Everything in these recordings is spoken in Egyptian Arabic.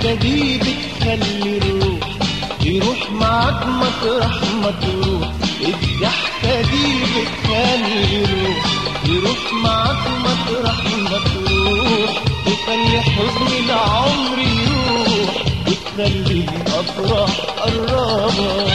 الضحكة دي بتخلي الروح يروح معاك مطرح ما تروح الضحكة دي بتخلي الروح يروح معاك مطرح ما تروح تخلي حزن العمر يروح وتخلي الأفراح قرابة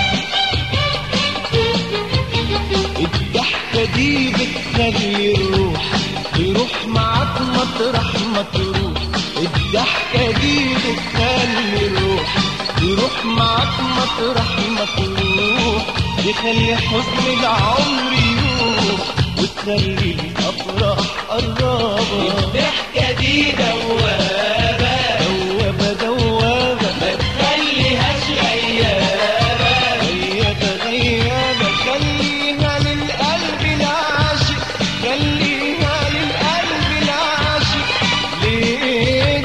الضحكة دي بتخلي الروح يروح معاك مطرح ما تروح الضحكة دي بتخلي الروح يروح معاك مطرح ما تروح يخلي حزن العمر يروح وتخلي الأفراح قرابة الضحكة دي دوابة دوابة دوابة ما تخليهاش غيابة غيابة غيابة خليها للقلب العاشق خليها للقلب العاشق ليل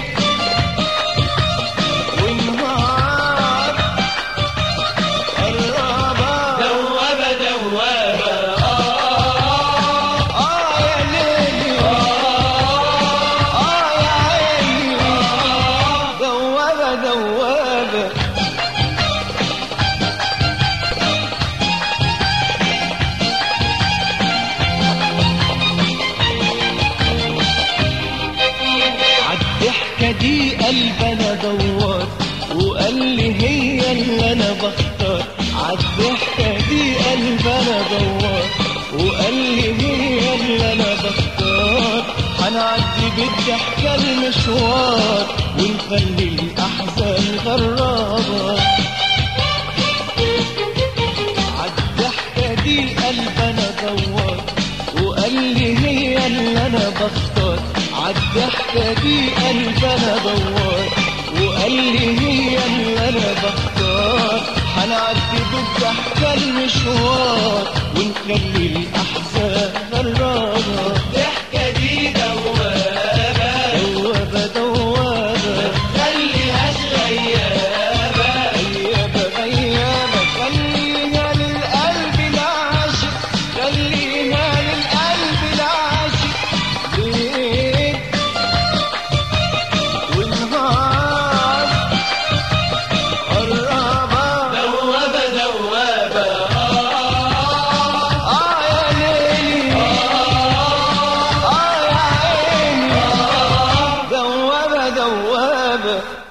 ونهار قرابة دوابة دوابة آه آه يا ليلي آه يا عيني دوابة دوابة عالضحكة دي قلب انا دوار وقال لي هي اللي انا بختار عالضحكة دي قلب انا دوار وقال لي هي اللي انا بختار هنعدي بالضحكة المشوار ونخلي الاحزان غرابة عالضحكة دي قلب انا دوار وقال لي هي اللي انا بختار عالضحكة دي قلب انا دوار وقال لي هي اللي انا بختار هنعدي بالضحكة المشوار ونخلي الاحزان غرابة الضحكة دي دوابة دوابة دوابة خليهاش غيابة غيابة غيابة خليها للقلب العاشق خليها للقلب العاشق ليل ونهار قرابة دوابة دوابة آه آه يا ليلي آه يا عيني دوابة دوابة